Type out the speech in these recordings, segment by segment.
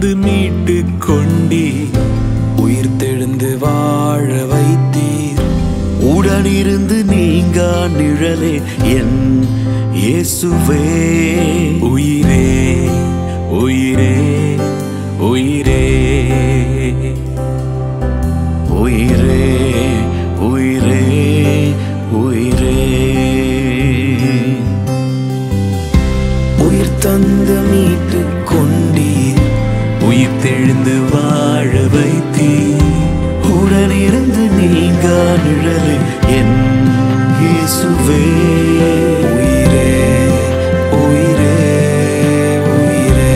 தந்து மீட்டு கொண்டீ உயிர் தெழுந்து வாழ வைத்தீர் உடனிருந்து நீங்கா நிழலே என் இயேசுவே உயிரே உயிரே உயிரே உயிரே உயிரே உயிரே உயிர் தந்து மீட்டு கொண்டீர் உயிர் தெழுந்து வாழ வைத்தீர் உடனிருந்து நீங்கா நிழலே என் இயேசுவே உயிரே உயிரே உயிரே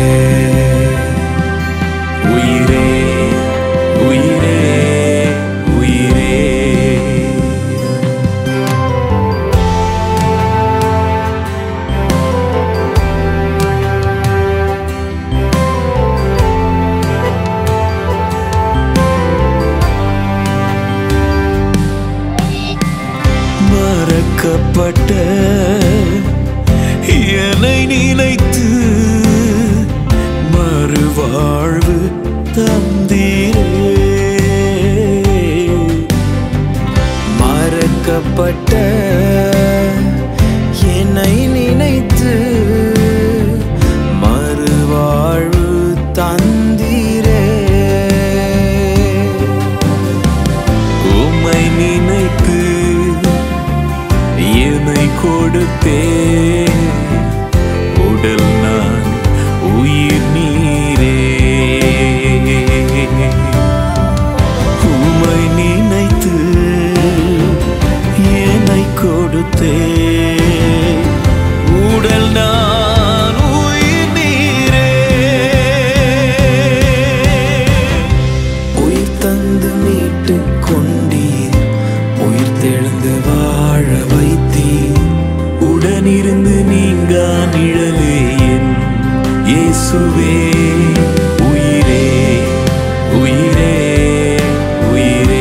உயிரே உயிரே உயிரே மறக்கப்பட்ட என்னை நினைத்து மறுவாழ்வு தந்தீரே மறக்கப்பட்ட என்னை நினைத்து மறுவாழ்வு தந்தீரே உம்மை நினைத்து என்னை கொடுத்தே உடல் நான் உயிர் நீரே உம்மை நினைத்து என்னை கொடுத்தே உடல் நான் உயிர் நீரே உயிர் தந்து மீட்டு கொண்டீர் உயிர் தெழுந்து வாழ வைத்தீர் உடனிருந்து நீங்கா நிழலே என் இயேசுவே உயிரே உயிரே உயிரே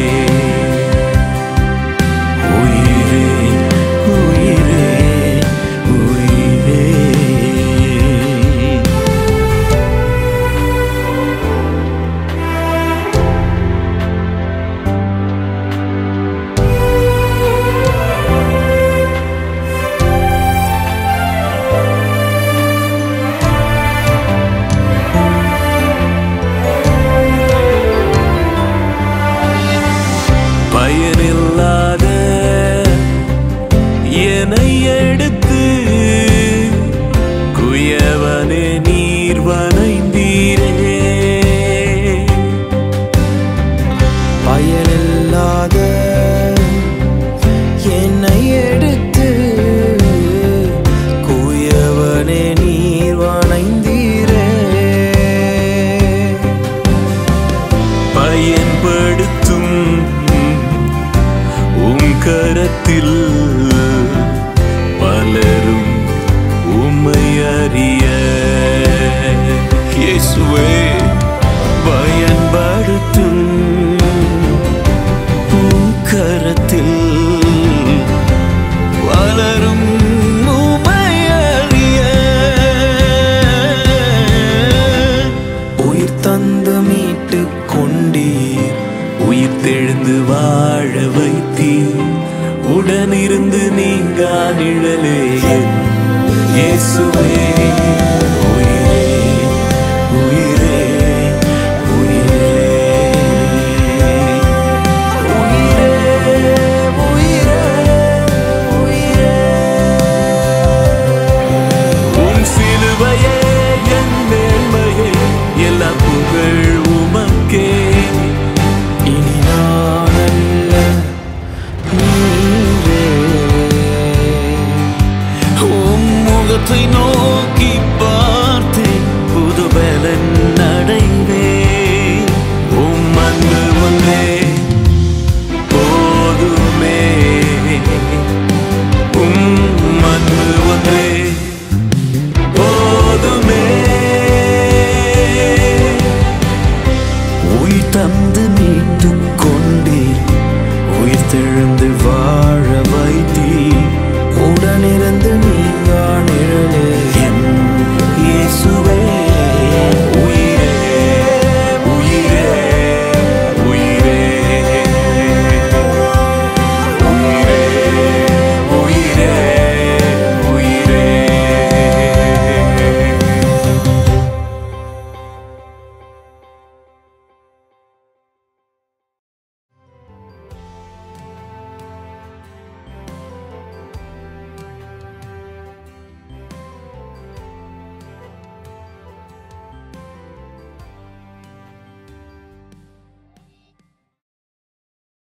உயிரே உயிரே உயிரே பயனில்லாத என்னை எடுத்து குயவனே நீர் வனைந்தீரே பயனில்லாத என்னை எடுத்து குயவனே நீர் வணைந்தீரே பயன்படுத்தும் உம் கரத்தில் பலரும் உம்மை அறிய இயேசுவே பய